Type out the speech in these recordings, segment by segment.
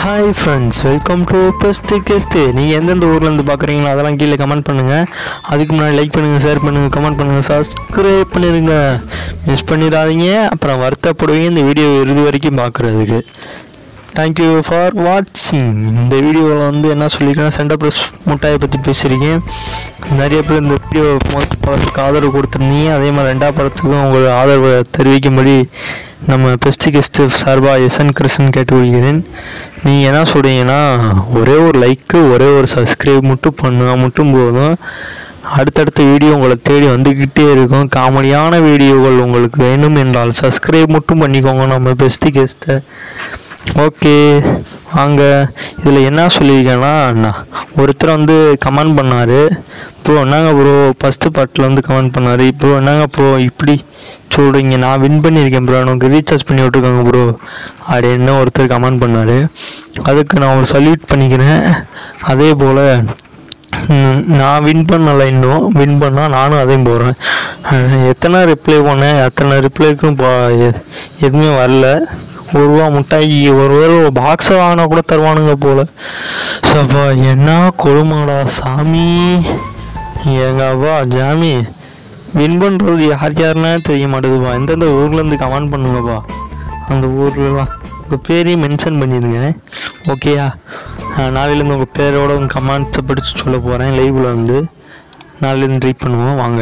hi friends welcome to best guest நீங்கள் எந்தெந்த ஊர்லேருந்து பார்க்குறீங்களோ அதெல்லாம் கீழே கமெண்ட் பண்ணுங்கள் அதுக்கு முன்னாடி லைக் பண்ணுங்கள் ஷேர் பண்ணுங்கள் கமெண்ட் பண்ணுங்கள் சப்ஸ்கிரைப் பண்ணிடுங்க மிஸ் பண்ணிடாதீங்க அப்புறம் வருத்தப்படுவீங்க இந்த வீடியோ இறுதி வரைக்கும் பார்க்குறதுக்கு தேங்க்யூ ஃபார் வாட்சிங் இந்த வீடியோவில் வந்து என்ன சொல்லியிருக்கேன்னா சென்டர் ப்ரெஸ் முட்டாயை பற்றி பேசியிருக்கேன் நிறைய பேர் இந்த வீடியோ முதல் படத்துக்கு ஆதரவு கொடுத்துருந்தீங்க அதே மாதிரி ரெண்டாவது படத்துக்கும் உங்கள் ஆதரவை தெரிவிக்கும்படி நம்ம பெஸ்ட் கெஸ்ட்டு சார்பாக எஸ்என் கிருஷ்ணன் கேட்டுக்கொள்கிறேன் நீங்கள் என்ன சொல்கிறீங்கன்னா ஒரே ஒரு லைக்கு ஒரே ஒரு சப்ஸ்கிரைப் மட்டும் பண்ணுங்க மட்டும் போதும் அடுத்தடுத்த வீடியோ உங்களை தேடி வந்துக்கிட்டே இருக்கும் காமெடியான வீடியோகள் உங்களுக்கு வேணும் என்றால் சப்ஸ்கிரைப் மட்டும் பண்ணிக்கோங்க நம்ம பெஸ்ட் கெஸ்ட்டை ஓகே வாங்க இதில் என்ன சொல்லியிருக்கேன்னா நான் ஒருத்தர் வந்து கமெண்ட் பண்ணார் ப்ரோ என்னங்க ப்ரோ ஃபஸ்ட்டு பாட்டில் வந்து கமெண்ட் பண்ணார் ப்ரோ என்னங்க ப்ரோ இப்படி சொல்கிறீங்க நான் வின் பண்ணியிருக்கேன் ப்ரோ எனக்கு ரீசார்ஜ் பண்ணி விட்ருக்காங்க ப்ரோ அப்படின்னு ஒருத்தர் கமெண்ட் பண்ணார் அதுக்கு நான் ஒரு சல்யூட் பண்ணிக்கிறேன் அதே போல் ம், நான் வின் பண்ணலை இன்னும் வின் பண்ணால் நானும் அதையும் போகிறேன் எத்தனை ரிப்ளை பண்ணேன் அத்தனை ரிப்ளைக்கும் பா எ- எதுவுமே வரல ஒரு ரூபா முட்டாய் ஒரு வேளை பாக்ஸை வாங்கினா கூட தருவானுங்க போல் சப்பா என்ன கொடுமாடா சாமி எங்க அப்பா ஜாமி வின் பண்ணுறது யார் யாருன்னா தெரிய மாட்டேதுப்பா எந்தெந்த ஊர்லேருந்து கமெண்ட் பண்ணுங்கப்பா அந்த ஊர்லலாம் உங்கள் பேரையும் மென்ஷன் பண்ணிடுங்க ஓகேயா நாளையிலேருந்து உங்கள் பேரோட உங்கள் கமெண்ட்ஸை படித்து சொல்ல போகிறேன் லைவில் வந்து நாளையிலேருந்து ட்ரீட் பண்ணுவோம் வாங்க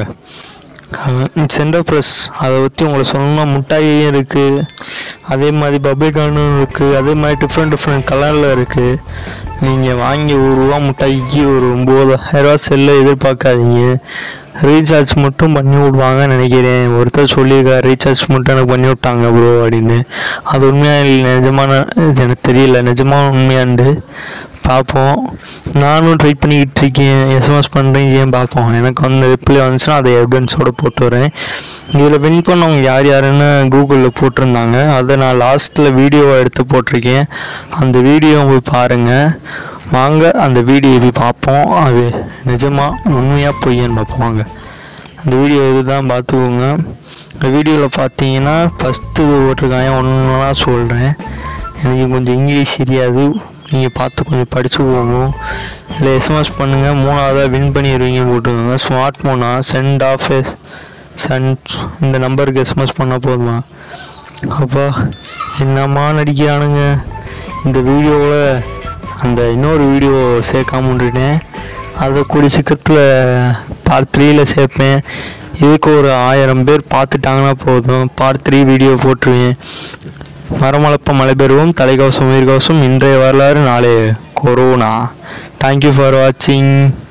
சென்டர் ப்ரெஸ் அதை பற்றி உங்களை சொல்லணும்னா முட்டாயும் இருக்குது அதே மாதிரி பபிகானும் இருக்குது அதே மாதிரி டிஃப்ரெண்ட் டிஃப்ரெண்ட் கலரில் இருக்குது நீங்கள் வாங்கி ஒரு ரூபா முட்டாய்க்கு ஒரு ஒம்பதாயிரரூவா செல்லை எதிர்பார்க்காதீங்க ரீசார்ஜ் மட்டும் பண்ணி விடுவாங்கன்னு நினைக்கிறேன் ஒருத்தர் சொல்லியிருக்காரு ரீசார்ஜ் மட்டும் எனக்கு பண்ணி விட்டாங்க ப்ரோ அப்படின்னு அது உண்மையாக இல்லை நிஜமான இது எனக்கு தெரியல நிஜமான உண்மையாண்டு பார்ப்போம் நானும் ட்ரை பண்ணிக்கிட்டு இருக்கேன் எஸ்எம்எஸ் பண்ணுறீங்க ஏன் பார்ப்போம் எனக்கு வந்து ரிப்ளை வந்துச்சுன்னா அதை எவிடன்ஸோடு போட்டு வரேன் இதில் வின் பண்ணவங்க யார் யாருன்னு கூகுளில் போட்டிருந்தாங்க அதை நான் லாஸ்ட்டில் வீடியோவை எடுத்து போட்டிருக்கேன் அந்த வீடியோ போய் பாருங்கள் வாங்க அந்த வீடியோ போய் பார்ப்போம் அது நிஜமாக உண்மையாக பொய்யான்னு பார்ப்போம் வாங்க அந்த வீடியோ இதுதான் பார்த்துக்கோங்க இந்த வீடியோவில் பார்த்தீங்கன்னா ஃபஸ்ட்டு இது போட்டிருக்காங்க ஒன்றா சொல்கிறேன் எனக்கு கொஞ்சம் இங்கிலீஷ் தெரியாது நீங்கள் பார்த்து கொஞ்சம் படிச்சு போகணும் இல்லை எஸ்எம்எஸ் பண்ணுங்கள் மூணாவதாக வின் பண்ணிடுவீங்க போட்டுக்கோங்க ஸ்மார்ட் ஃபோனா சென்ட் ஆஃப் சென்ட் இந்த நம்பருக்கு எஸ்எம்எஸ் பண்ணால் போதுமா அப்பா என்னம்மா நடிக்கிறானுங்க இந்த வீடியோவில் அந்த இன்னொரு வீடியோ சேர்க்காம விட்டுட்டேன் அதை கூடிய சீக்கிரத்தில் பார்ட் த்ரீயில் சேர்ப்பேன் இதுக்கு ஒரு ஆயிரம் பேர் பார்த்துட்டாங்கன்னா போதும் பார்ட் த்ரீ வீடியோ போட்டுருவேன் மரமளப்ப மழை பெறுவோம் தலைக்கவசம் உயிர்கவசம் இன்றைய வரலாறு நாளே கொரோனா தேங்க்யூ ஃபார் வாட்சிங்